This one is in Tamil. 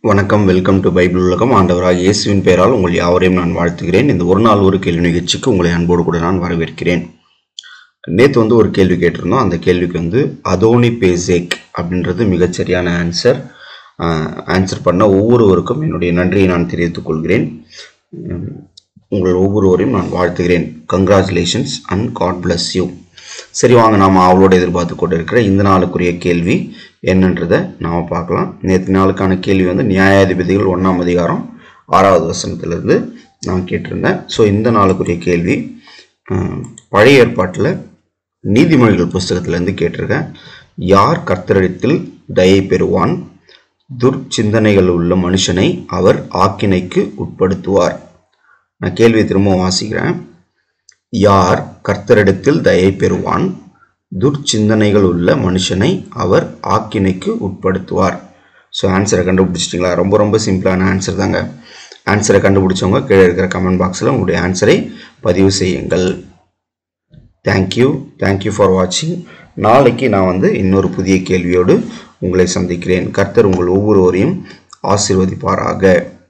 வணக்கம் வெல்கம் டு பைபிள் உலகம் ஆண்டவராக இயேசுவின் பெயரால் உங்கள் யாவரையும் நான் வாழ்த்துகிறேன் இந்த ஒரு நாள் ஒரு கேள்வி நிகழ்ச்சிக்கு உங்களை அன்போடு கூட நான் வரவேற்கிறேன் நேற்று வந்து ஒரு கேள்வி கேட்டிருந்தோம் அந்த கேள்விக்கு வந்து அதோனி பேசேக் அப்படின்றது மிகச்சரியான ஆன்சர் ஆன்சர் பண்ண ஒவ்வொருவருக்கும் என்னுடைய நன்றியை நான் தெரிவித்துக் கொள்கிறேன் உம், உங்கள் ஒவ்வொருவரையும் நான் வாழ்த்துகிறேன் congratulations and God bless you சரி வாங்க நாம் அவளோட எதிர்பார்த்து கொண்டு இருக்கிற இந்த நாளுக்குரிய கேள்வி என்னன்றதை நாம் பார்க்கலாம் நேற்று நாளுக்கான கேள்வி வந்து நியாயாதிபதிகள் ஒன்றாம் அதிகாரம் ஆறாவது வசனத்திலிருந்து நான் கேட்டிருந்தேன் ஸோ இந்த நாளுக்குரிய கேள்வி அஹ், பழைய ஏற்பாட்டில் நீதிமொழிகள் புஸ்தகத்திலேருந்து கேட்டிருக்கேன் யார் கர்த்தரிடத்தில் தயை பெறுவான் துர்ச்சிந்தனைகள் உள்ள மனுஷனை அவர் ஆக்கினைக்கு உட்படுத்துவார் நான் கேள்வியை திரும்பவும் வாசிக்கிறேன் யார் கர்த்தரிடத்தில் தயை பெறுவான் துர்ச்சிந்தனைகள் உள்ள மனுஷனை அவர் ஆக்கினைக்கு உட்படுத்துவார் ஸோ ஆன்சரை கண்டுபிடிச்சிட்டிங்களா ரொம்ப ரொம்ப சிம்பிளான ஆன்சர் தாங்க ஆன்சரை கண்டுபிடிச்சவங்க கீழே இருக்கிற கமெண்ட் பாக்ஸில் உங்களுடைய ஆன்சரை பதிவு செய்யுங்கள் தேங்க்யூ தேங்க்யூ ஃபார் வாட்சிங் நாளைக்கு நான் வந்து இன்னொரு புதிய கேள்வியோடு உங்களை சந்திக்கிறேன் கர்த்தர் உங்கள் ஒவ்வொருவரையும் ஆசீர்வதிப்பாராக